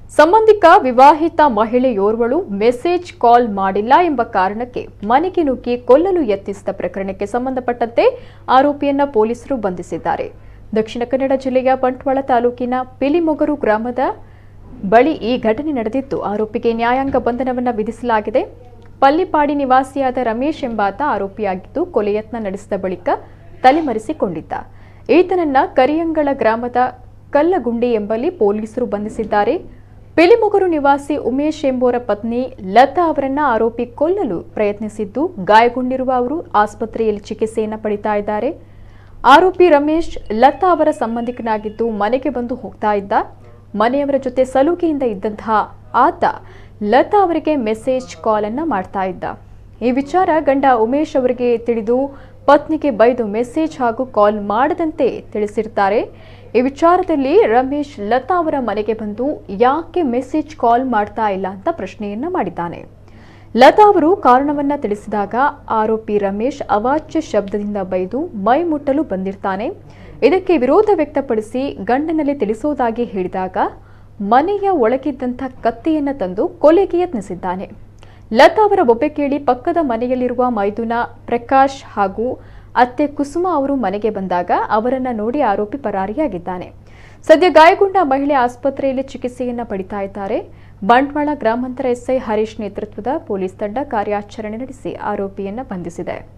ಸಂಬಂಧಿಕ ವಿವಾಹಿತ ಮಹಿಳೆಯೋರ್ವಳು message call ಮಾಡಿಲ್ಲ ಎಂಬ ಕಾರಣಕ್ಕೆ ಮನೆಗೆ ನುಗ್ಗಿ ಕೊಲ್ಲಲು ಯತ್ನಿಸಿದ ಪ್ರಕರಣಕ್ಕೆ ಸಂಬಂಧಪಟ್ಟಂತೆ ಆರೋಪಿಯನ್ನ ಪೊಲೀಸರು ಬಂಧಿಸಿದ್ದಾರೆ ದಕ್ಷಿಣ ಕನ್ನಡ ಜಿಲ್ಲೆಯ ಬಂಟ್ವಾಳ ತಾಲೂಕಿನ ಪಿಲಿಮೊಗರು ಗ್ರಾಮದ ಬಳಿ ಈ ಘಟನೆ ನಡೆದಿದ್ದು ಆರೋಪಿಗೆ ನ್ಯಾಯಾಂಗ ಬಂಧನವನ್ನ ವಿಧಿಸಲಾಗಿದೆ ಪಲ್ಲಿಪಾಡಿ ನಿವಾಸಿಯಾದ ರಮೇಶ್ ಎಂಬಾತ ಆರೋಪಿಯಾಗಿದ್ದು ಕೊಲೆಯತ್ನ ನಡೆಸಿದ ಬಳಿಕ ತಲೆಮರೆಸಿಕೊಂಡಿದ್ದ ಈತನನ್ನ ಕರಿಯಂಗಳ ಗ್ರಾಮದ ಕಲ್ಲಗುಂಡಿ ಎಂಬಲ್ಲಿ ಪೊಲೀಸರು ಬಂಧಿಸಿದ್ದಾರೆ ಪಿಲಿಮೊಗರು ನಿವಾಸಿ ಉಮೇಶ್ ಎಂಬುವರ ಪತ್ನಿ ಲತಾ ಅವರನ್ನ ಆರೋಪಿ ಕೊಲ್ಲಲು ಪ್ರಯತ್ನಿಸಿದ್ದು ಗಾಯಗೊಂಡಿರುವ ಅವರು ಆಸ್ಪತ್ರೆಯಲ್ಲಿ ಚಿಕಿತ್ಸೆಯನ್ನ ಪಡಿತಾ ಇದ್ದಾರೆ ಆರೋಪಿ ರಮೇಶ್ ಲತಾ ಅವರ ಸಂಬಂಧಿಕನಾಗಿದ್ದು ಮನೆಗೆ ಬಂದು ಹೋಗ್ತಾ ಇದ್ದ ಮನೆಯವರ ಜೊತೆ ಸಲುಗೆಯಿಂದ ಇದ್ದಂತಹ ಆತ ಲತಾ ಅವರಿಗೆ ಮೆಸೇಜ್ ಕಾಲ್ ಅನ್ನ ಮಾಡ್ತಾ ಇದ್ದ ಈ ವಿಚಾರ ಗಂಡ ಉಮೇಶ್ ಅವರಿಗೆ ತಿಳಿದು ಪತ್ನಿಗೆ ಬೈದು ಮೆಸೇಜ್ ಹಾಗೂ ಕಾಲ್ ಮಾಡದಂತೆ ತಿಳಿಸಿರ್ತಾರೆ ಈ ವಿಚಾರದಲ್ಲಿ ರಮೇಶ್ ಲತಾ ಅವರ ಮನೆಗೆ ಬಂದು ಯಾಕೆ ಮೆಸೇಜ್ ಕಾಲ್ ಮಾಡ್ತಾ ಇಲ್ಲ ಅಂತ ಪ್ರಶ್ನೆಯನ್ನ ಮಾಡಿದ್ದಾನೆ ಲತಾ ಅವರು ಕಾರಣವನ್ನ ತಿಳಿಸಿದಾಗ ಆರೋಪಿ ರಮೇಶ್ ಅವಾಚ್ಯ ಶಬ್ದದಿಂದ ಬೈದು ಮೈ ಮುಟ್ಟಲು ಬಂದಿರ್ತಾನೆ ಇದಕ್ಕೆ ವಿರೋಧ ವ್ಯಕ್ತಪಡಿಸಿ ಗಂಡನಲ್ಲಿ ತಿಳಿಸೋದಾಗಿ ಹೇಳಿದಾಗ ಮನೆಯ ಒಳಗಿದ್ದಂಥ ಕತ್ತಿಯನ್ನ ತಂದು ಕೊಲೆಗೆ ಯತ್ನಿಸಿದ್ದಾನೆ ಲತಾ ಅವರ ಬೊಬ್ಬೆ ಕೇಳಿ ಪಕ್ಕದ ಮನೆಯಲ್ಲಿರುವ ಮೈದುನ ಪ್ರಕಾಶ್ ಹಾಗೂ ಅತ್ತೆ ಕುಸುಮ ಅವರು ಮನೆಗೆ ಬಂದಾಗ ಅವರನ್ನ ನೋಡಿ ಆರೋಪಿ ಪರಾರಿಯಾಗಿದ್ದಾನೆ ಸದ್ಯ ಗಾಯಗೊಂಡ ಮಹಿಳೆ ಆಸ್ಪತ್ರೆಯಲ್ಲಿ ಚಿಕಿತ್ಸೆಯನ್ನ ಪಡಿತಾ ಇದ್ದಾರೆ ಬಂಟ್ವಾಳ ಗ್ರಾಮಾಂತರ ಎಸ್ಐ ಹರೀಶ್ ನೇತೃತ್ವದ ಪೊಲೀಸ್ ತಂಡ ಕಾರ್ಯಾಚರಣೆ ನಡೆಸಿ ಆರೋಪಿಯನ್ನ ಬಂಧಿಸಿದೆ